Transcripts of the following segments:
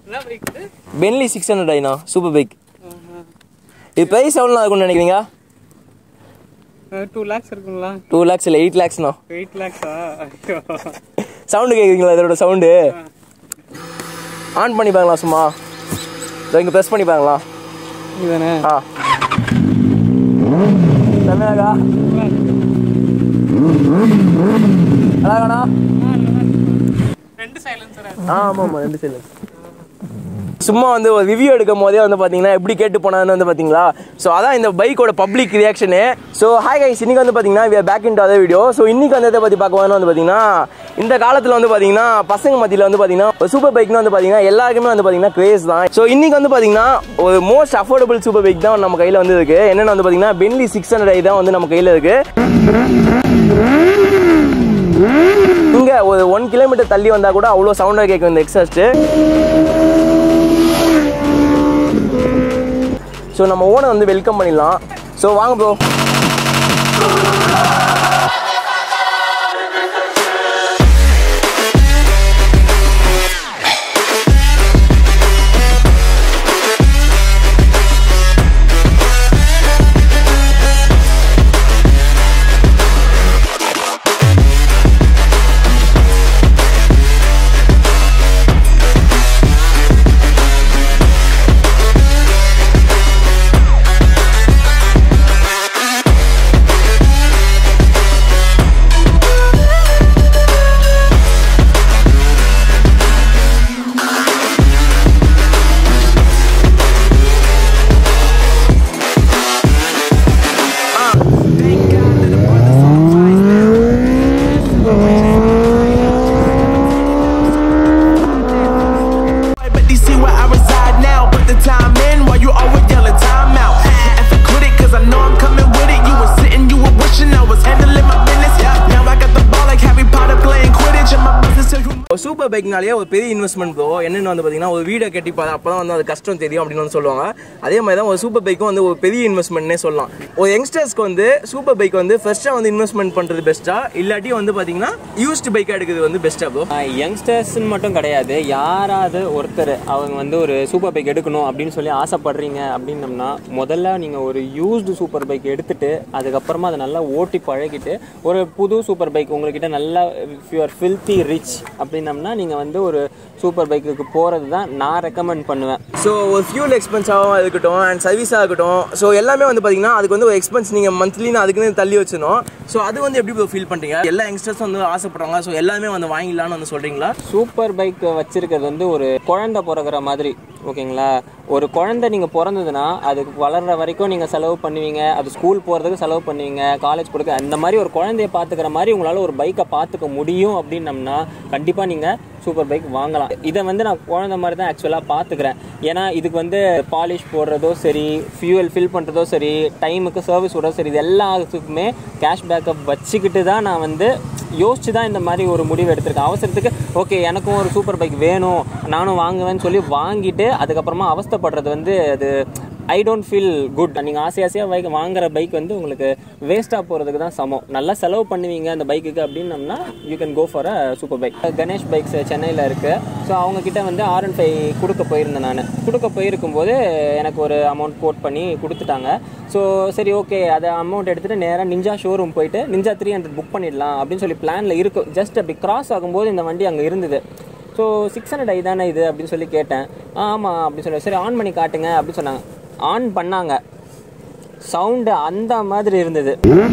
என்ன பைக் இது Benelli six hundred ஐனா சூப்பர் பைக் இது ப்ரைஸ் எவ்வளோ இருக்கும்னு நினைக்கிறீங்க டூ லேக்ஸ் இருக்குங்களா டூ லேக்ஸ் இல்லை எயிட் லேக்ஸ்ண்ணா எயிட் லேக்ஸா சவுண்டு கேட்குறீங்களா இதோட சவுண்டு ஆன் பண்ணி பாங்களா சும்மா இதோ இங்கே ப்ரெஸ் பண்ணி பாங்களா இதுதானே ஆ செம்மையாக்கா அழகாண்ணா ரெண்டு சைலன்சர் ஆ ஆமாம் ஆமாம் ரெண்டு சைடு சும்மா வந்து ஒரு ரிவ்யூ எடுக்கும் போதே வந்து பார்த்தீங்கன்னா எப்படி கேட்டு போனான்னு வந்து பார்த்தீங்களா ஸோ அதான் இந்த பைக்கோட பப்ளிக் ரியாக்ஷனு ஸோ ஹாய் கைஸ் இன்னைக்கு வந்து பார்த்தீங்கன்னா we are back in other video so இன்னைக்கு வந்து எதை பற்றி பார்க்க வந்து பார்த்தீங்கன்னா இந்த காலத்தில் வந்து பார்த்தீங்கன்னா பசங்க மத்தியில் வந்து பார்த்தீங்கன்னா சூப்பர் பைக்னு வந்து பார்த்தீங்கன்னா எல்லாருக்குமே வந்து பார்த்தீங்கன்னா கிரேஸ் தான் ஸோ இன்னைக்கு வந்து பார்த்தீங்கன்னா ஒரு மோஸ்ட் அஃபோர்டபுள் சூப்பர் பைக் தான் நம்ம கையில் வந்து இருக்கு என்னென்னு வந்து பார்த்தீங்கன்னா பென்லி சிக்ஸ் ஹண்ட்ரட் தான் வந்து நம்ம கையில் இருக்கு இங்க ஒரு ஒன் கிலோமீட்டர் தள்ளி வந்தா கூட அவ்வளோ சவுண்டாக கேட்கும் இந்த எக்ஸாஸ்ட் ஸோ நம்ம ஓனை வந்து வெல்கம் பண்ணிடலாம் ஸோ வாங்க bro But they see where I reside now. Put the time in while you always yelling time out. And for quit it, cause I know I'm coming with it. You were sitting, you were wishing I was handling my business. Now I got the ball like Harry Potter playing Quidditch. And my business till you super பைக்னாலே ஒரு பெரிய investment bro என்னென்னு வந்து பார்த்தீங்கன்னா ஒரு வீடை கட்டி பாரு அப்போ தான் வந்து அது கஷ்டம் தெரியும் அப்படின்னு வந்து சொல்லுவாங்க அதே மாதிரி தான் ஒரு சூப்பர் பைக்கும் வந்து ஒரு பெரிய இன்வெஸ்ட்மெண்ட்னே சொல்லலாம் ஒரு யங்ஸ்டர்ஸ்க்கு வந்து சூப்பர் பைக் வந்து ஃபர்ஸ்ட்டாக வந்து இன்வெஸ்ட்மெண்ட் பண்ணுறது பெஸ்ட்டா இல்லாட்டி வந்து பார்த்தீங்கன்னா யூஸ்டு பைக் எடுக்கிறது வந்து பெஸ்ட்டா ப்ரோ யங்ஸ்டர்ஸ்னு மட்டும் கிடையாது யாராவது ஒருத்தர் அவங்க வந்து ஒரு சூப்பர் பைக் எடுக்கணும் அப்படின்னு சொல்லி ஆசைப்படுறீங்க அப்படின்னம்னா முதல்ல நீங்கள் ஒரு யூஸ்டு சூப்பர் பைக் எடுத்துட்டு அதுக்கப்புறமா அதை நல்லா ஓட்டி பழகிட்டு ஒரு புது சூப்பர் பைக் உங்ககிட்ட நல்லா யூஆர் ஃபில்த்தி ரிச் அப்படின்னம்னா நீங்கள் வந்து ஒரு சூப்பர் பைக்குக்கு போகிறது தான் நான் ரெக்கமெண்ட் பண்ணுவேன் ஸோ ஒரு ஃபியூல் எக்ஸ்பென்ஸாகவும் இருக்கட்டும் அண்ட் சர்வீஸாக இருக்கட்டும் ஸோ எல்லாமே வந்து பார்த்தீங்கன்னா அதுக்கு வந்து ஒரு எக்ஸ்பென்ஸ் நீங்கள் மந்த்லி அதுக்குன்னு தள்ளி வச்சிடணும் ஸோ அது வந்து எப்படி ப்ரோ ஃபீல் பண்ணுறீங்க எல்லா யங்ஸ்டர்ஸும் வந்து ஆசைப்படுறாங்க ஸோ எல்லாமே வந்து வாங்கிடலாம்னு வந்து சொல்கிறீங்களா சூப்பர் பைக் வச்சிருக்கிறது வந்து ஒரு குழந்தை பிறகுற மாதிரி ஓகேங்களா ஒரு குழந்தை நீங்கள் பிறந்ததுன்னா அதுக்கு வளர்ற வரைக்கும் நீங்கள் செலவு பண்ணுவீங்க அது ஸ்கூல் போகிறதுக்கு செலவு பண்ணுவீங்க காலேஜ் கொடுக்க அந்த மாதிரி ஒரு குழந்தைய பார்த்துக்கிற மாதிரி உங்களால் ஒரு பைக்கை பார்த்துக்க முடியும் அப்படின்னம்னா கண்டிப்பாக நீங்கள் சூப்பர் பைக் வாங்கலாம் இதை வந்து நான் குழந்தை மாதிரி தான் ஆக்சுவலாக பார்த்துக்கிறேன் ஏன்னா இதுக்கு வந்து பாலிஷ் போடுறதோ சரி ஃபியூவல் ஃபில் பண்ணுறதோ சரி டைமுக்கு சர்வீஸ் விடுறதோ சரி இது எல்லாத்துக்குமே கேஷ் பேக்கப் வச்சுக்கிட்டு தான் நான் வந்து யோசிச்சு தான் இந்த மாதிரி ஒரு முடிவு எடுத்திருக்கேன் அவசரத்துக்கு ஓகே எனக்கும் ஒரு சூப்பர் பைக் வேணும் நானும் வாங்குவேன்னு சொல்லி வாங்கிட்டு அதுக்கப்புறமா அவஸ்தைப்படுறது வந்து அது ஐ டோன்ட் ஃபீல் குட் நீங்கள் ஆசை ஆசையாக பைக் வாங்குற பைக் வந்து உங்களுக்கு வேஸ்ட்டாக போகிறதுக்கு தான் சமம் நல்லா செலவு பண்ணுவீங்க அந்த பைக்குக்கு அப்படின்னம்னா you can go for a super bike Ganesh bikes சென்னையில் இருக்குது ஸோ அவங்கக்கிட்ட வந்து ஆர் அண்ட் ஃபைவ் கொடுக்க போயிருந்தேன் நான் கொடுக்க போயிருக்கும்போது எனக்கு ஒரு அமௌண்ட் கோட் பண்ணி கொடுத்துட்டாங்க ஸோ சரி ஓகே அதை அமௌண்ட் எடுத்துகிட்டு நேராக நிஞ்சா ஷோரூம் போயிட்டு நிஞ்சா த்ரீ ஹண்ட்ரட் புக் பண்ணிடலாம் அப்படின்னு சொல்லி பிளானில் இருக்கும் ஜஸ்ட் அப்படி கிராஸ் ஆகும்போது இந்த வண்டி அங்கே இருந்தது ஸோ சிக்ஸ் ஹண்ட்ரட் ஐ தானே இது அப்படின்னு சொல்லி கேட்டேன் "ஆ, ஆமாம் அப்படின்னு சொல்லி சரி ஆன் பண்ணி காட்டுங்க அப்படின்னு சொன்னாங்க ஆன் பண்ணாங்க சவுண்டு அந்த மாதிரி இருந்தது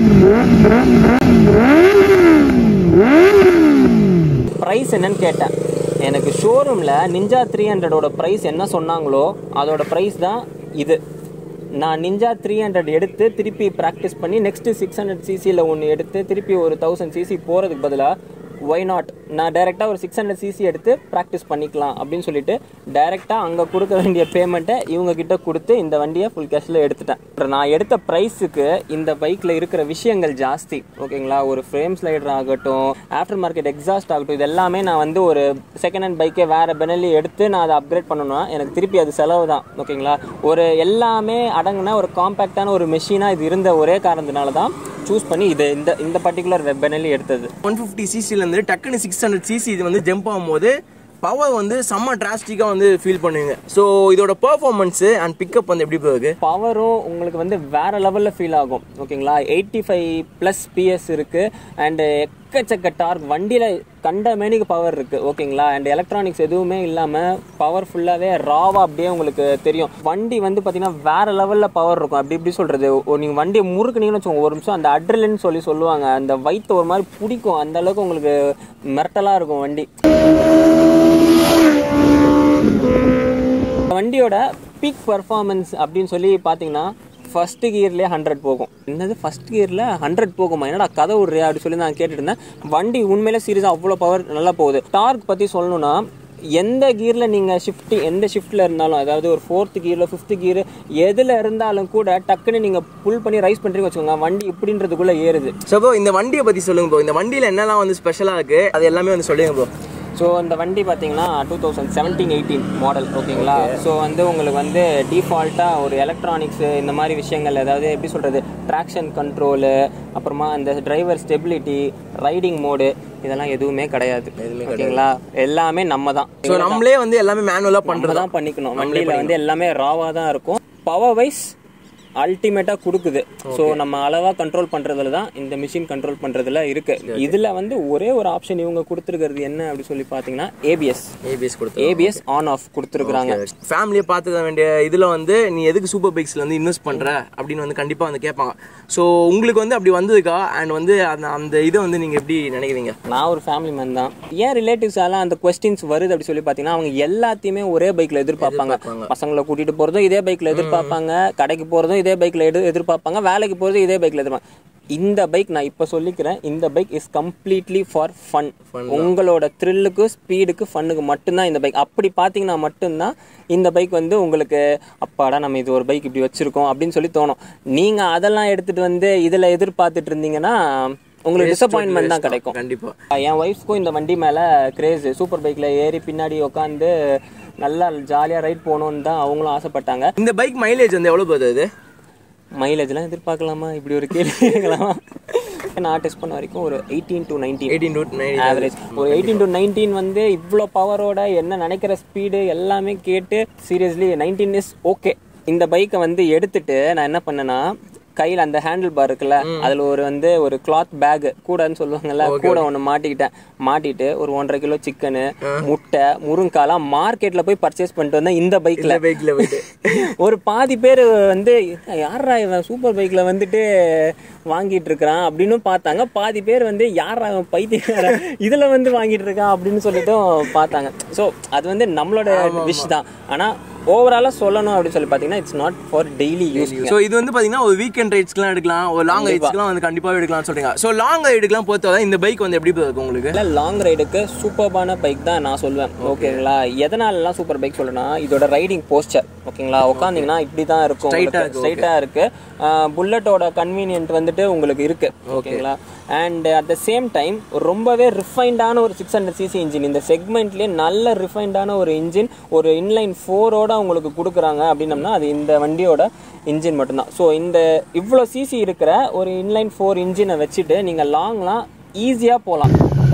ப்ரைஸ் என்னன்னு கேட்டேன் எனக்கு ஷோரூமில் நிஞ்சா த்ரீ ஹண்ட்ரடோட ப்ரைஸ் என்ன சொன்னாங்களோ அதோட ப்ரைஸ் தான் இது நான் நிஞ்சா த்ரீ ஹண்ட்ரட் எடுத்து திருப்பி ப்ராக்டிஸ் பண்ணி நெக்ஸ்ட்டு சிக்ஸ் ஹண்ட்ரட் சிசியில் ஒன்று எடுத்து திருப்பி ஒரு தௌசண்ட் சிசி போகிறதுக்கு பதிலாக ஒய் நாட் நான் டைரெக்டாக ஒரு சிக்ஸ் ஹண்ட்ரட் சிசி எடுத்து ப்ராக்டிஸ் பண்ணிக்கலாம் அப்படின்னு சொல்லிட்டு டைரெக்டாக அங்கே கொடுக்க வேண்டிய பேமெண்ட்டை இவங்க கிட்ட கொடுத்து இந்த வண்டியை ஃபுல் கேஷில் எடுத்துட்டேன் நான் எடுத்த ப்ரைஸுக்கு இந்த பைக்கில் இருக்கிற விஷயங்கள் ஜாஸ்தி ஓகேங்களா ஒரு ஃப்ரேம் ஸ்லைடர் ஆகட்டும் ஆஃப்டர் மார்க்கெட் எக்ஸாஸ்ட் ஆகட்டும் இது எல்லாமே நான் வந்து ஒரு செகண்ட் ஹேண்ட் பைக்கே வேறு பெனலி எடுத்து நான் அதை அப்கிரேட் பண்ணணும்னா எனக்கு திருப்பி அது செலவு தான் ஓகேங்களா ஒரு எல்லாமே அடங்குன ஒரு காம்பேக்டான ஒரு மெஷினாக இது இருந்த ஒரே காரணத்தினால தான் சூஸ் பண்ணி இது இந்த இந்த பர்டிகுலர் பெனலி எடுத்தது ஒன் ஃபிஃப்டி சிசிலேருந்து டக்குன்னு சிக்ஸ் ஹண்ட்ரட் சிசி இது வந்து ஜம்ப் ஆகும்போது பவர் வந்து செம்ம டிராஸ்டிக்காக வந்து ஃபீல் பண்ணுவீங்க ஸோ இதோட பெர்ஃபார்மன்ஸு அண்ட் பிக்கப் வந்து எப்படி போகுது பவரும் உங்களுக்கு வந்து வேற லெவலில் ஃபீல் ஆகும் ஓகேங்களா எயிட்டி ஃபைவ் ப்ளஸ் பிஎஸ் இருக்கு அண்டு எக்கச்சக்க டார்க் வண்டியில் கண்ட மேனிக்கு பவர் இருக்கு ஓகேங்களா அண்ட் எலக்ட்ரானிக்ஸ் எதுவுமே இல்லாமல் பவர் ஃபுல்லாகவே ராவாக அப்படியே உங்களுக்கு தெரியும் வண்டி வந்து பார்த்தீங்கன்னா வேற லெவலில் பவர் இருக்கும் அப்படி இப்படி சொல்றது ஒரு நீங்கள் வண்டியை முறுக்குனீங்கன்னு வச்சுக்கோங்க ஒரு நிமிஷம் அந்த அட்ரலின்னு சொல்லி சொல்லுவாங்க அந்த வயிற்று ஒரு மாதிரி பிடிக்கும் அந்த அளவுக்கு உங்களுக்கு மிரட்டலாக இருக்கும் வண்டி வண்டியோட பீக் பர்ஃபார்மன்ஸ் அப்படின்னு சொல்லி பார்த்தீங்கன்னா ஃபர்ஸ்ட் கியர்லேயே ஹண்ட்ரட் போகும் என்னது ஃபர்ஸ்ட் கியரில் ஹண்ட்ரட் போகுமா என்னடா கதை விட்றியா அப்படி சொல்லி நான் கேட்டுட்டு இருந்தேன் வண்டி உண்மையிலே சீரியஸாக அவ்வளோ பவர் நல்லா போகுது டார்க் பற்றி சொல்லணும்னா எந்த கியரில் நீங்கள் ஷிஃப்ட் எந்த ஷிஃப்ட்டில் இருந்தாலும் அதாவது ஒரு ஃபோர்த் கியரில் ஃபிஃப்த் கியர் எதில் இருந்தாலும் கூட டக்குன்னு நீங்கள் புல் பண்ணி ரைஸ் பண்ணுறீங்க வச்சுக்கோங்க வண்டி இப்படின்றதுக்குள்ளே ஏறுது ஸோ ப்ரோ இந்த வண்டியை பற்றி சொல்லுங்க ப்ரோ இந்த வண்டியில் என்னெல்லாம் வந்து ஸ்பெஷலாக இருக்குது அது எல்லாமே வந்து சொல்லுங்க ப்ரோ ஸோ இந்த வண்டி பார்த்தீங்கன்னா two thousand seventeen eighteen model ஓகேங்களா ஸோ வந்து உங்களுக்கு வந்து டிஃபால்ட்டாக ஒரு எலக்ட்ரானிக்ஸு இந்த மாதிரி விஷயங்கள் அதாவது எப்படி சொல்கிறது ட்ராக்ஷன் கண்ட்ரோலு அப்புறமா இந்த டிரைவர் ஸ்டெபிலிட்டி ரைடிங் மோடு இதெல்லாம் எதுவுமே கிடையாது ஓகேங்களா எல்லாமே நம்ம தான் ஸோ நம்மளே வந்து எல்லாமே மேனுவலாக நம்ம பண்ணுறது தான் பண்ணிக்கணும் வண்டியில் வந்து எல்லாமே ராவாக தான் இருக்கும் பவர் வைஸ் அல்டிமேட்டாக கொடுக்குது ஸோ நம்ம அளவாக கண்ட்ரோல் பண்ணுறதுல தான் இந்த மிஷின் கண்ட்ரோல் பண்ணுறதுல இருக்கு இதில் வந்து ஒரே ஒரு ஆப்ஷன் இவங்க கொடுத்துருக்கிறது என்ன அப்படி சொல்லி பார்த்தீங்கன்னா ஏபிஎஸ் ஏபிஎஸ் கொடுத்து ஏபிஎஸ் ஆன் ஆஃப் கொடுத்துருக்குறாங்க ஃபேமிலியை பார்த்துக்க வேண்டிய இதில் வந்து நீ எதுக்கு சூப்பர் பைக்ஸில் வந்து இன்வெஸ்ட் பண்ணுற அப்படின்னு வந்து கண்டிப்பாக வந்து கேட்பாங்க ஸோ உங்களுக்கு வந்து அப்படி வந்ததுக்கா அண்ட் வந்து அந்த அந்த இதை வந்து நீங்கள் எப்படி நினைக்கிறீங்க நான் ஒரு ஃபேமிலி மேன் தான் ஏன் ரிலேட்டிவ்ஸ் எல்லாம் அந்த கொஸ்டின்ஸ் வருது அப்படி சொல்லி பார்த்தீங்கன்னா அவங்க எல்லாத்தையுமே ஒரே பைக்கில் எதிர்பார்ப்பாங்க பசங்களை கூட்டிட்டு போகிறதும் இதே பைக்கில் எதிர்பார்ப்பாங்க கடைக்கு போகிறதும் இதே பைக்கில் எடு எதிர்பார்ப்பாங்க வேலைக்கு போகிறதும் இதே பைக்கில் எதிர்பார்ப்பாங்க இந்த பைக் நான் இப்போ சொல்லிக்கிறேன் இந்த bike is completely for fun உங்களோட த்ரில்லுக்கு ஸ்பீடுக்கு ஃபன்னுக்கு மட்டும்தான் இந்த பைக் அப்படி பார்த்தீங்கன்னா மட்டும்தான் இந்த பைக் வந்து உங்களுக்கு அப்பாடா நம்ம இது ஒரு பைக் இப்படி வச்சிருக்கோம் அப்படின்னு சொல்லி தோணும் நீங்கள் அதெல்லாம் எடுத்துட்டு வந்து இதில் எதிர்பார்த்துட்டு இருந்தீங்கன்னா உங்களுக்கு டிசப்பாயின்மெண்ட் தான் கிடைக்கும் கண்டிப்பாக என் ஒய்ஃப்க்கும் இந்த வண்டி மேலே கிரேஸ் சூப்பர் பைக்கில் ஏறி பின்னாடி உட்காந்து நல்லா ஜாலியாக ரைட் போகணுன்னு தான் அவங்களும் ஆசைப்பட்டாங்க இந்த பைக் மைலேஜ் வந்து எவ்வளோ போகுது அது மைலேஜ்லாம் எதிர்பார்க்கலாமா இப்படி ஒரு கேள்வி கேட்கலாமா நான் டெஸ்ட் பண்ண வரைக்கும் ஒரு eighteen to nineteen eighteen to nine average ஒரு எயிட்டீன் டு நைன்டீன் வந்து இவ்வளோ பவரோட என்ன நினைக்கிற ஸ்பீடு எல்லாமே கேட்டு சீரியஸ்லி நைன்டீன் இஸ் ஓகே இந்த பைக்கை வந்து எடுத்துட்டு நான் என்ன பண்ணேன்னா கையில் அந்த ஹேண்டில் பார் இருக்குல்ல அதில் ஒரு வந்து ஒரு கிளாத் பேக் கூடன்னு சொல்லுவாங்கல்ல கூட ஒன்று மாட்டிக்கிட்டேன் மாட்டிட்டு ஒரு ஒன்றரை கிலோ சிக்கனு முட்டை முருங்காலாம் மார்க்கெட்டில் போய் பர்ச்சேஸ் பண்ணிட்டு வந்தேன் இந்த பைக்கில் பைக்கில் போயிட்டு ஒரு பாதி பேர் வந்து யாரா இவன் சூப்பர் பைக்ல வந்துட்டு வாங்கிட்டு இருக்கிறான் அப்படின்னு பார்த்தாங்க பாதி பேர் வந்து யாரா இவன் பைத்தியக்காரன் இதுல வந்து வாங்கிட்டு இருக்கான் அப்படின்னு சொல்லிட்டும் பார்த்தாங்க ஸோ அது வந்து நம்மளோட விஷ் தான் ஆனா ஓவராலாக சொல்லணும் அப்படின்னு சொல்லி பார்த்தீங்கன்னா it's not for daily use so இது வந்து பார்த்தீங்கன்னா ஒரு வீக்கெண்ட் ரைட்ஸ்க்குலாம் எடுக்கலாம் ஒரு லாங் ரைட்ஸ்க்குலாம் வந்து கண்டிப்பாகவே எடுக்கலாம்னு சொல்றீங்க ஸோ லாங் ரைடுக்குலாம் பொறுத்தவரை இந்த பைக் வந்து எப்படி இருக்கும் உங்களுக்கு லாங் ரைடுக்கு சூப்பர்பான பைக் தான் நான் சொல்லுவேன் ஓகேங்களா எதனாலலாம் சூப்பர் பைக் சொல்லணும்னா இதோட ரைடிங் போஸ்டர் ஓகேங்களா உட்காந்தீங்கன்னா இப்படி தான் இருக்கும் ஸ்ட்ரைட்டாக இருக்கு புல்லட்டோட கன்வீனியன்ட் வந்துட்டு உங்களுக்கு இருக்கு ஓகேங்களா and at the same time ரொம்பவே ரிஃபைண்டான ஒரு சிக்ஸ் ஹண்ட்ரட் சிசி இன்ஜின் இந்த செக்மெண்ட்லேயே நல்ல ரிஃபைண்டான ஒரு இன்ஜின் ஒரு இன்லைன் ஃபோரோட உங்களுக்கு கொடுக்குறாங்க அப்படின்னம்னா அது இந்த வண்டியோட இன்ஜின் மட்டும்தான் ஸோ இந்த இவ்வளோ சிசி இருக்கிற ஒரு இன்லைன் ஃபோர் இன்ஜினை வச்சுட்டு நீங்கள் லாங்லாம் ஈஸியாக போகலாம்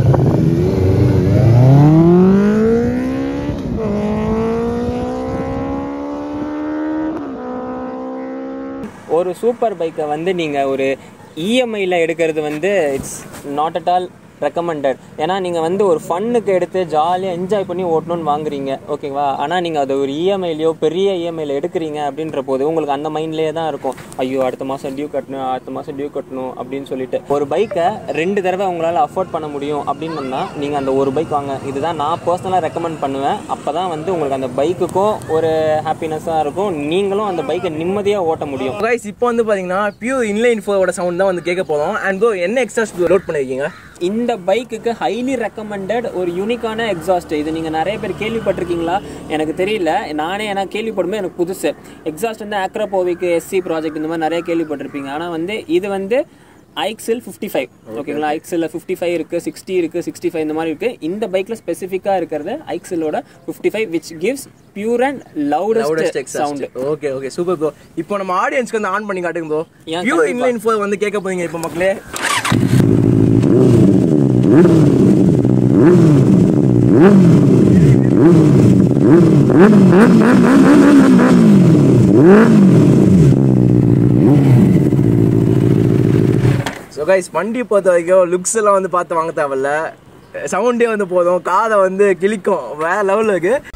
ஒரு சூப்பர் பைக்கை வந்து நீங்கள் ஒரு இஎம்ஐயில் எடுக்கிறது வந்து it's not at all recommended ஏன்னா நீங்கள் வந்து ஒரு ஃபன்னுக்கு எடுத்து ஜாலியாக என்ஜாய் பண்ணி ஓட்டணும்னு வாங்குறீங்க ஓகேவா ஆனால் நீங்கள் அது ஒரு இஎம்ஐலையோ பெரிய இஎம்ஐயில் எடுக்கிறீங்க அப்படின்ற போது உங்களுக்கு அந்த மைண்ட்லேயே தான் இருக்கும் ஐயோ அடுத்த மாதம் டியூ கட்டணும் அடுத்த மாதம் டியூ கட்டணும் அப்படின்னு சொல்லிட்டு ஒரு பைக்கை ரெண்டு தடவை உங்களால் அஃபோர்ட் பண்ண முடியும் அப்படின்னம்னா நீங்கள் அந்த ஒரு பைக் வாங்க இதுதான் நான் பர்சனலாக ரெக்கமெண்ட் பண்ணுவேன் அப்போ தான் வந்து உங்களுக்கு அந்த பைக்குக்கும் ஒரு ஹாப்பினஸ்ஸாக இருக்கும் நீங்களும் அந்த பைக்கை நிம்மதியாக ஓட்ட முடியும் கைஸ் இப்போ வந்து பார்த்தீங்கன்னா பியூர் இன்லைன் ஃபோரோட சவுண்ட் தான் வந்து கேட்க போகிறோம் அண்ட் ப்ரோ என்ன எக்ஸ்ட்ரா லோட் பண்ணிருக்கீங்க இந்த பைக்குக்கு ஹைலி ரெக்கமெண்டட் ஒரு யூனிக்கான எக்ஸாஸ்ட் இது நீங்கள் நிறைய பேர் கேள்விப்பட்டிருக்கீங்களா எனக்கு தெரியல நானே எனக்கு கேள்விப்படும்போது எனக்கு புதுசு எக்ஸாஸ்ட் வந்து ஆக்ரோபோவிக்கு எஸ்சி ப்ராஜெக்ட் இந்த மாதிரி நிறைய கேள்விப்பட்டிருப்பீங்க ஆனால் வந்து இது வந்து ஐக்ஸில் ஃபிஃப்டி ஃபைவ் ஓகேங்களா ஐக்ஸில் ஃபிஃப்டி ஃபைவ் இருக்குது சிக்ஸ்டி இருக்குது சிக்ஸ்டி ஃபைவ் இந்த மாதிரி இருக்குது இந்த பைக்கில் ஸ்பெசிஃபிக்காக இருக்கிறது ஐக்ஸிலோட fifty five which gives pure and loudest sound okay okay super bro இப்போ நம்ம ஆடியன்ஸ்க்கு வந்து ஆன் பண்ணி காட்டுங்க ப்ரோ ஏன் பியூர் இன்லைன் ஃபோர் வந்து கேட்க போறீங்க இப்போ மக்களே ஸோ கைஸ் வண்டி பொறுத்த வரைக்கும் லுக்ஸ் எல்லாம் வந்து பார்த்து வாங்க தேவையில்ல சவுண்டே வந்து போதும் காதை வந்து கிழிக்கும் வேற லெவலில் இருக்கு